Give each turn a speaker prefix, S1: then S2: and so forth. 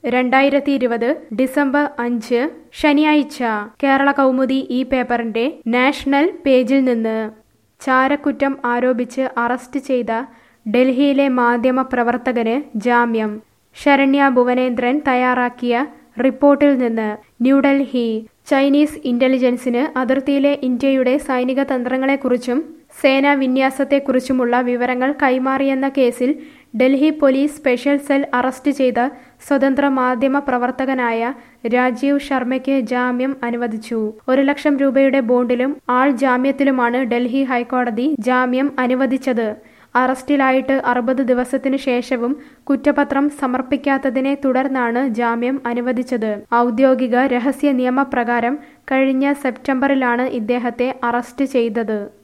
S1: രണ്ടായിരത്തി ഇരുപത് ഡിസംബർ അഞ്ച് ശനിയാഴ്ച കേരള കൗമുദി ഈ പേപ്പറിന്റെ നാഷണൽ പേജിൽ നിന്ന് ചാരക്കുറ്റം ആരോപിച്ച് അറസ്റ്റ് ചെയ്ത ഡൽഹിയിലെ മാധ്യമ പ്രവർത്തകന് ജാമ്യം ശരണ്യ ഭുവനേന്ദ്രൻ തയ്യാറാക്കിയ റിപ്പോർട്ടിൽ നിന്ന് ന്യൂഡൽഹി ചൈനീസ് ഇന്റലിജൻസിന് അതിർത്തിയിലെ ഇന്ത്യയുടെ സൈനിക തന്ത്രങ്ങളെക്കുറിച്ചും സേനാ വിന്യാസത്തെക്കുറിച്ചുമുള്ള വിവരങ്ങൾ കൈമാറിയെന്ന കേസിൽ Delhi police special cell arrest ചെയ്ത സ്വതന്ത്ര മാധ്യമ പ്രവർത്തകനായ രാജീവ് ശർമ്മയ്ക്ക് ജാമ്യം അനുവദിച്ചു ഒരു ലക്ഷം രൂപയുടെ ബോണ്ടിലും ആൾ ജാമ്യത്തിലുമാണ് ഡൽഹി ഹൈക്കോടതി ജാമ്യം അനുവദിച്ചത് അറസ്റ്റിലായിട്ട് അറുപത് ദിവസത്തിനു ശേഷവും കുറ്റപത്രം സമർപ്പിക്കാത്തതിനെ തുടർന്നാണ് ജാമ്യം അനുവദിച്ചത് ഔദ്യോഗിക രഹസ്യ നിയമപ്രകാരം കഴിഞ്ഞ സെപ്റ്റംബറിലാണ് ഇദ്ദേഹത്തെ അറസ്റ്റ് ചെയ്തത്